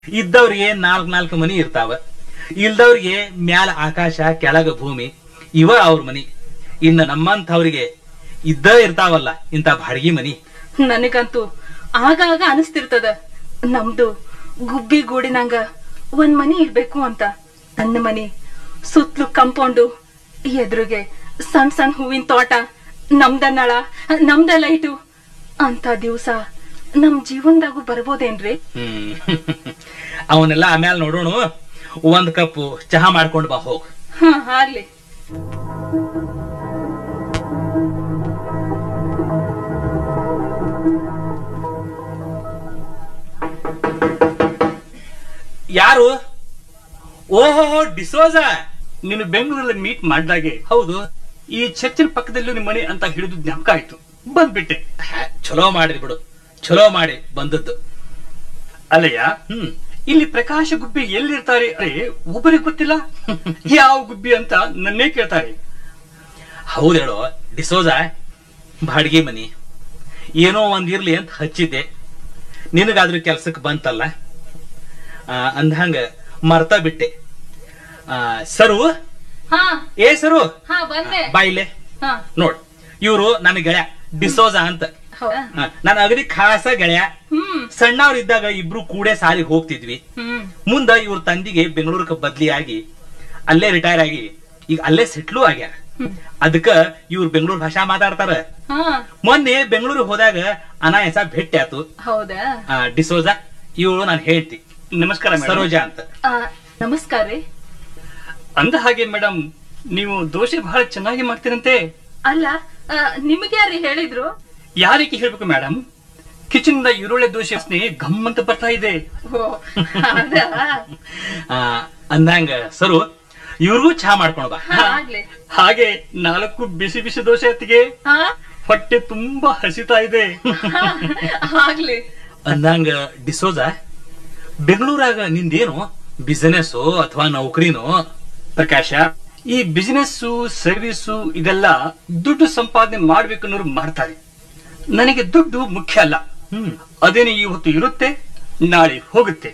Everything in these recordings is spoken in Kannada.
ಇದ್ದವ್ರಿಗೆ ನಾಲ್ಕ್ ನಾಲ್ಕು ಮನಿ ಇರ್ತಾವ ಇಲ್ದವ್ರಿಗೆ ಮ್ಯಾಲ ಆಕಾಶ ಕೆಳಗ ಭೂಮಿ ಇವ ಅವ್ರ ಮನಿ ಇನ್ನ ನಮ್ಮಂಥವ್ರಿಗೆ ಇದ್ದ ಇರ್ತಾವಲ್ಲ ಇಂತ ಬಾಡಿಗೆ ಮನಿ ನನಗಂತೂ ಆಗಾಗ ಅನಿಸ್ತಿರ್ತದ ನಮ್ದು ಗುಬ್ಬಿ ಗೂಡಿನಂಗ ಒಂದ್ ಮನಿ ಇರ್ಬೇಕು ಅಂತ ನನ್ನ ಮನಿ ಸುತ್ತಲೂ ಕಂಪೌಂಡು ಎದುರಿಗೆ ಸಣ್ಣ ಸಣ್ಣ ಹೂವಿನ ತೋಟ ನಮ್ದ ನಳ ನಮ್ದ ಲೈಟು ಅಂತ ದಿವ್ಸ ನಮ್ ಜೀವನದಾಗೂ ಬರ್ಬೋದೇನ್ರಿ ಹ್ಮ್ ಅವನ್ನೆಲ್ಲ ಆಮ್ಯಾಲ ನೋಡೋಣ ಒಂದ್ ಕಪ್ ಚಹಾ ಮಾಡ್ಕೊಂಡ್ ಬಾ ಹೋಗ್ ಹ ಆಗ್ಲಿ ಯಾರು ಓಹೋ ಡಿಸೋಜ ನೀನು ಬೆಂಗಳೂರಲ್ಲಿ ಮೀಟ್ ಮಾಡಿದಾಗೆ ಹೌದು ಈ ಚರ್ಚಿನ ಪಕ್ಕದಲ್ಲೂ ನಿಮ್ಮ ಮನೆ ಅಂತ ಹಿಡಿದು ಜ್ಞಾಪಕ ಆಯ್ತು ಬಂದ್ಬಿಟ್ಟೆ ಹ್ಯಾ, ಚಲೋ ಮಾಡಿದ್ರಿ ಬಿಡು ಚಲೋ ಮಾಡಿ ಬಂದದ್ದು ಅಲ್ಲಯ್ಯ ಹ್ಮ್ ಇಲ್ಲಿ ಪ್ರಕಾಶ ಗುಬ್ಬಿ ಎಲ್ಲಿರ್ತಾರೆ ಅರೆ ಒಬ್ಬರಿಗೆ ಗೊತ್ತಿಲ್ಲ ಯಾವ ಗುಬ್ಬಿ ಅಂತ ನನ್ನೇ ಕೇಳ್ತಾರೆ ಹೌದ್ ಹೇಳೋ ಡಿಸೋಜ ಬಾಡಿಗೆ ಮನಿ ಏನೋ ಒಂದ್ ಇರ್ಲಿ ಅಂತ ಹಚ್ಚಿದ್ದೆ ನಿನಗಾದ್ರೂ ಕೆಲ್ಸಕ್ಕೆ ಬಂತಲ್ಲ ಆ, ಅಂದ್ಹಂಗ ಮರ್ತ ಬಿಟ್ಟೆ ಆ, ಸರು ಹಾ ಏ ಸರು ಹಾ ಬಂದೆ ಬಾ ಇಲ್ಲೇ ಹಾ ನೋಡ್ ಇವ್ರು ನನ್ನ ಗೆಳೆಯ ಡಿಸೋಜ ಅಂತ ಹೌದಾ ಆ, ನನ್ನ ಅಗದಿ ಖಾಸ ಗೆಳೆಯ ಹ್ಮ್ ಸಣ್ಣವ್ರ ಇದ್ದಾಗ ಇಬ್ರು ಕೂಡೆ ಸಾಲಿಗೆ ಹೋಗ್ತಿದ್ವಿ ಹ್ಮ್ ಮುಂದ ಇವ್ರ ತಂದಿಗೆ ಬೆಂಗಳೂರಿಗೆ ಬದ್ಲಿ ಆಗಿ ಅಲ್ಲೇ ರಿಟೈರ್ ಆಗಿ ಈಗ ಅಲ್ಲೇ ಸೆಟ್ಲು ಆಗ್ಯಾರ ಹ್ಮ್. ಅದಕ್ಕ ಇವ್ರು ಬೆಂಗಳೂರು ಭಾಷಾ ಮಾತಾಡ್ತಾರ ಹಾ ಮೊನ್ನೆ ಬೆಂಗಳೂರಿಗೆ ಹೋದಾಗ ಅನಾಯಸ ಭೇಟಿ ಆತು ಹೌದಾ ಆ, ಡಿಸೋಜ ಇವಳು ನಾನು ಹೇಳ್ತಿ ನಮಸ್ಕಾರ ಮೇಡಮ್ ಸರೋಜಾ ಅಂತ ಆ, ನಮಸ್ಕಾರ ರೀ ಅಂದ ಹಾಗೆ ಮೇಡಮ್ ನೀವು ದೋಸೆ ಬಹಳ ಚೆನ್ನಾಗಿ ಮಾಡ್ತೀರಂತೆ ಅಲ್ಲ ಆ, ನಿಮ್ಗೆ ಯಾರು ಹೇಳಿದ್ರು ಯಾರಿಗೆ ಹೇಳ್ಬೇಕು ಮೇಡಮ್ ಕಿಚನ್ ಈರುಳ್ಳಿ ದೋಸೆ ವಾಸನೆ ಗಮ್ ಅಂತ ಬರ್ತಾ ಇದೆ ಓ ಹೌದಾ ಆ, ಅಂದಂಗ ಸರು ಇವ್ರಿಗೂ ಚಹಾ ಮಾಡ್ಕೊಂಡ್ ಬಾ ಹಾ, ಆಗ್ಲಿ ಹಾಗೆ ನಾಲ್ಕು ಬಿಸಿ ಬಿಸಿ ದೋಸೆ ಹೊತ್ತಿಗೆ ಹಾ ಹೊಟ್ಟೆ ತುಂಬಾ ಹಸಿತಾ ಇದೆ ಹಾ, ಆಗ್ಲಿ ಅಂದಂಗ ಡಿಸೋಜ ಬೆಂಗಳೂರಾಗ ನಿಂದೇನು ಬಿಸಿನೆಸ್ ಅಥವಾ ನೌಕರಿನೋ ಪ್ರಕಾಶ ಈ ಬಿಸಿನೆಸ್ ಸರ್ವಿಸು ಇದೆಲ್ಲ ದುಡ್ಡು ಸಂಪಾದನೆ ಮಾಡ್ಬೇಕು ಅನ್ನೋರು ಮಾಡ್ತಾರೆ ನನಗೆ ದುಡ್ಡು ಮುಖ್ಯ ಅಲ್ಲ ಹ್ಮ್ ಅದೇನು ಇವತ್ತು ಇರುತ್ತೆ ನಾಳೆ ಹೋಗುತ್ತೆ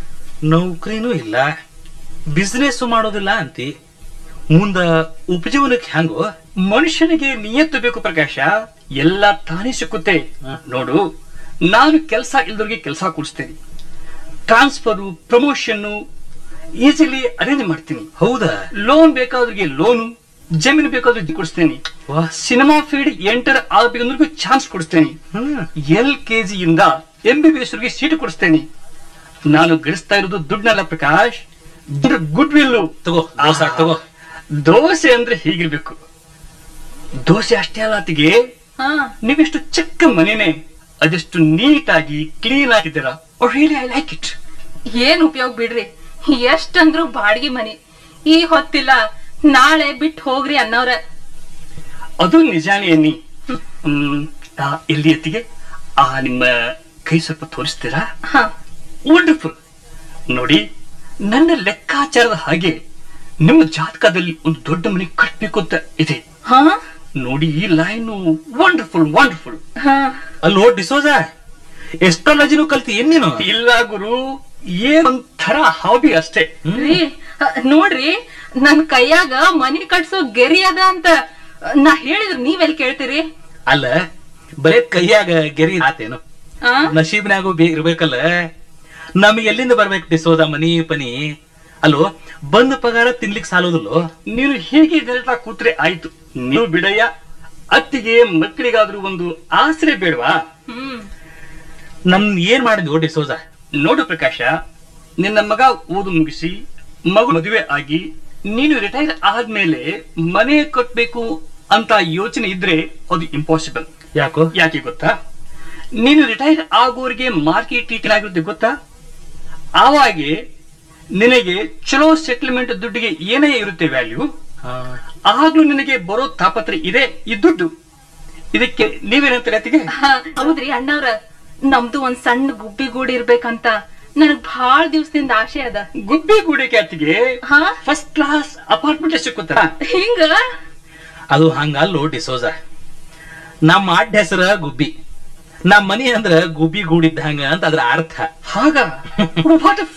ನೌಕರಿನೂ ಇಲ್ಲ ಬಿಸ್ನೆಸ್ ಮಾಡೋದಿಲ್ಲ ಅಂತಿ ಮುಂದ ಉಪಜೀವನಕ್ಕೆ ಹೆಂಗೋ ಮನುಷ್ಯನಿಗೆ ನಿಯತ್ತು ಬೇಕು ಪ್ರಕಾಶ ಎಲ್ಲ ತಾನೇ ಸಿಕ್ಕುತ್ತೆ ಹ. ನೋಡು ನಾನು ಕೆಲಸ ಇಲ್ದವ್ರಿಗೆ ಕೆಲಸ ಕೊಡಿಸ್ತೇನೆ ಟ್ರಾನ್ಸ್ಫರು ಪ್ರಮೋಷನ್ ಈಸಿಲಿ ಅರೇಂಜ್ ಮಾಡ್ತೀನಿ ಹೌದಾ ಲೋನ್ ಬೇಕಾದ್ರಿಗೆ ಲೋನು ಜಮೀನು ಬೇಕಾದ್ರಿಗೆ ಕೊಡಿಸ್ತೇನೆ ವಾ ಸಿನಿಮಾ ಫೀಲ್ಡ್ ಎಂಟರ್ ಆಗ್ಬೇಕಂದ್ರಿಗೂ ಚಾನ್ಸ್ ಕೊಡಿಸ್ತೇನೆ ಹ್ಮ್ ಎಲ್ ಕೆ ಜಿಯಿಂದ M B B S seat ಕೊಡಿಸ್ತೇನೆ ನಾನು ಗಳಿಸ್ತಾ ಇರೋದು ದುಡ್ಡಲ್ಲ ಪ್ರಕಾಶ್ ಗುಡ್ ವಿಲ್ಲು ತಗೋ ದೋಸೆ ಹಾಕ್ ತಗೋ ದೋಸೆ ಅಂದ್ರೆ ಹೀಗಿರ್ಬೇಕು ದೋಸೆ ಅಷ್ಟೇ ಅಲ್ಲ ಅತ್ತಿಗೆ ಹಾ ನೀವೆಷ್ಟು ಚಿಕ್ಕ ಮನೆನೆ ಅದೆಷ್ಟು ನೀಟಾಗಿ ಕ್ಲೀನ್ ಆಗಿದ್ದೀರಾ ರಿಯಲಿ ಐ ಲೈಕ್ ಇಟ್ ಏನ್ ಉಪಯೋಗ ಬಿಡ್ರಿ ಎಷ್ಟಂದ್ರು ಬಾಡ್ಗಿ ಮನಿ ಈ ಹೊತ್ತಿಲ್ಲ ನಾಳೆ ಬಿಟ್ಟು ಹೋಗ್ರಿ ಅನ್ನವ್ರ ಅದು ನಿಜಾನೇ ಅನ್ನಿ ಹ್ಮ್, ಆ, ಎಲ್ಲಿ ಅತ್ತಿಗೆ ಆ ನಿಮ್ಮ ಕೈ ಸ್ವಲ್ಪ ತೋರಿಸ್ತೀರಾ ಹಾ ವಂಡರ್ಫುಲ್ ನೋಡಿ ನನ್ನ ಲೆಕ್ಕಾಚಾರದ ಹಾಗೆ ನಿಮ್ಮ ಜಾತಕದಲ್ಲಿ ಒಂದು ದೊಡ್ಡ ಮನೆ ಕಟ್ಟಬೇಕು ಅಂತ ಇದೆ ಹಾ ನೋಡಿ ಈ ಲೈನು ವಂಡರ್ಫುಲ್ ವಂಡರ್ಫುಲ್ ಹಾ ಅಲ್ಲೋ ಡಿಸೋಜ ಎಸ್ಟ್ರಾಲಜಿನೂ ಕಲ್ತಿ ಏನ್ ನೀನು ಇಲ್ಲ ಗುರು ಏನೊಂಥರ ಹಾಬಿ ಅಷ್ಟೇ ರೀ ಅ, ನೋಡ್ರಿ ನನ್ ಕೈಯಾಗ ಮನಿ ಕಟ್ಸೋ ಗೆರಿ ಅದ ಅಂತ ನಾ ಹೇಳಿದ್ರು ನೀವೆಲ್ ಕೇಳ್ತೀರಿ ಅಲ್ಲ ಬರೇ ಕೈಯಾಗ ಗೆರಿ ಆತೇನು ಆ ನಶೀಬ್ನಾಗೂ ಬೇ ಇರ್ಬೇಕಲ್ಲ ನಮಗೆ ಎಲ್ಲಿಂದ ಬರ್ಬೇಕು ಡಿಸೋದ ಮನಿ ಪನಿ ಅಲ್ಲೋ ಬಂದ ಪಗಾರ ತಿನ್ಲಿಕ್ ಸಾಲೋದಿಲ್ಲೋ ನೀನು ಹೀಗೆ ಗರಟ ಕೂತ್ರೆ ಆಯ್ತು ನೀವು ಬಿಡಯ್ಯ ಅತ್ತಿಗೆ ಮಕ್ಕಳಿಗಾದ್ರೂ ಒಂದು ಆಸರೆ ಬೇಡವಾ ಹ್ಮ್ ನಮ್ ಏನ್ ಮಾಡಿದ್ವು ಡಿಸೋಜ ನೋಡು ಪ್ರಕಾಶ ನಿನ್ನ ಮಗ ಓದು ಮುಗಿಸಿ ಮಗು ಮದುವೆ ಆಗಿ ನೀನು ರಿಟೈರ್ ಆದ್ಮೇಲೆ ಮನೆ ಕಟ್ಬೇಕು ಅಂತ ಯೋಚನೆ ಇದ್ರೆ ಅದು ಇಂಪಾಸಿಬಲ್ ಯಾಕೋ ಯಾಕೆ ಗೊತ್ತಾ ನೀನು ರಿಟೈರ್ ಆಗೋರಿಗೆ ಮಾರ್ಕೆಟ್ ರೇಟ್ ಆಗಿರುತ್ತೆ ಗೊತ್ತಾ ಆವಾಗೆ ನಿನಗೆ ಚಲೋ ಸೆಟಲ್ಮೆಂಟ್ ದುಡ್ಡಿಗೆ ಏನೇ ಇರುತ್ತೆ ವ್ಯಾಲ್ಯೂ ಆ, ಆಗ್ಲೂ ನಿನಗೆ ಬರೋ ತಾಪತ್ರೆ ಇದೆ ಈ ದುಡ್ಡು ಇದಕ್ಕೆ ನೀವೇನಂತಾರೆ ಅತ್ತಿಗೆ ಹಾ, ಹೌದ್ರಿ ಅಣ್ಣವ್ರ ನಮ್ದು ಒಂದ್ ಸಣ್ಣ ಗುಬ್ಬಿ ಗೂಡಿ ಇರ್ಬೇಕಂತ ನನಗ್ ಭಾಳ ದಿವ್ಸದಿಂದ ಆಸೆ ಅದ ಗುಬ್ಬಿ ಗೂಡಿಕೆ ಅತ್ತಿಗೆ ಹಾ ಫಸ್ಟ್ ಕ್ಲಾಸ್ ಅಪಾರ್ಟ್ಮೆಂಟ್ ಸಿಕ್ಕುತ್ತಾ ಹಿಂಗ ಅದು ಹಂಗಲ್ಲೋ ಡಿಸೋಜ ನಮ್ಮ ಅಡ್ಡ ಹೆಸರ ಗುಬ್ಬಿ ನಮ್ಮ ಮನಿ ಅಂದ್ರ ಗುಬ್ಬಿ ಗೂಡಿದ್ದಂಗ ಅಂತ ಅದ್ರ ಅರ್ಥ ಹಾಗ ವಾಟ್